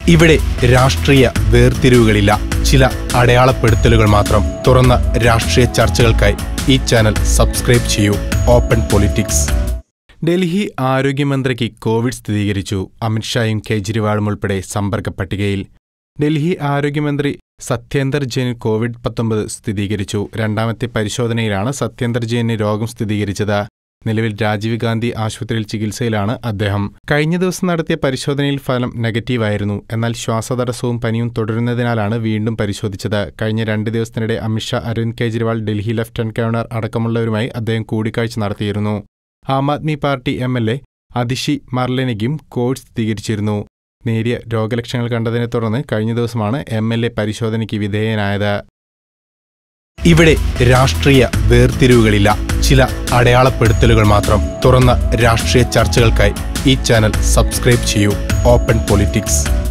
ഇവിടെ രാഷ്ട്രീയ വേർതിരിവുകളില്ല ചില അടയാളപ്പെടുത്തലുകൾ മാത്രം തുറന്ന രാഷ്ട്രീയ ചർച്ചകൾക്കായി ഈ ചാനൽ സബ്സ്ക്രൈബ് ചെയ്യൂ ഓപ്പൺ പൊളിറ്റിക്സ് ഡൽഹി ആരോഗ്യമന്ത്രിക്ക് കോവിഡ് സ്ഥിരീകരിച്ചു അമിത്ഷായും കേജ്രിവാളും ഉൾപ്പെടെ സമ്പർക്ക പട്ടികയിൽ ഡൽഹി ആരോഗ്യമന്ത്രി സത്യേന്ദർ ജെയിന് കോവിഡ് പത്തൊമ്പത് സ്ഥിരീകരിച്ചു രണ്ടാമത്തെ പരിശോധനയിലാണ് സത്യേന്ദർ ജെയിന് രോഗം സ്ഥിരീകരിച്ചത് നിലവിൽ രാജീവ് ഗാന്ധി ആശുപത്രിയിൽ ചികിത്സയിലാണ് അദ്ദേഹം കഴിഞ്ഞ ദിവസം നടത്തിയ പരിശോധനയിൽ ഫലം നെഗറ്റീവായിരുന്നു എന്നാൽ ശ്വാസതടസ്സവും പനിയും തുടരുന്നതിനാലാണ് വീണ്ടും പരിശോധിച്ചത് കഴിഞ്ഞ രണ്ട് ദിവസത്തിനിടെ അമിത്ഷാ അരവിന്ദ് കെജ്രിവാൾ ഡൽഹി ലഫ്റ്റനന്റ് ഗവർണർ അടക്കമുള്ളവരുമായി അദ്ദേഹം കൂടിക്കാഴ്ച നടത്തിയിരുന്നു ആം Aadmi party M L A Atishi മർലനിക്കും Covid സ്ഥിരീകരിച്ചിരുന്നു നേരിയ രോഗലക്ഷണങ്ങൾ കണ്ടതിനെ തുടർന്ന് കഴിഞ്ഞ ദിവസമാണ് എം എൽ എ പരിശോധനയ്ക്ക് വിധേയനായത് ഇവിടെ രാഷ്ട്രീയ വേർതിരിവുകളില്ല ചില അടയാളപ്പെടുത്തലുകൾ മാത്രം തുറന്ന രാഷ്ട്രീയ ചർച്ചകൾക്കായി ഈ ചാനൽ സബ്സ്ക്രൈബ് ചെയ്യൂ ഓപ്പൺ പൊളിറ്റിക്സ്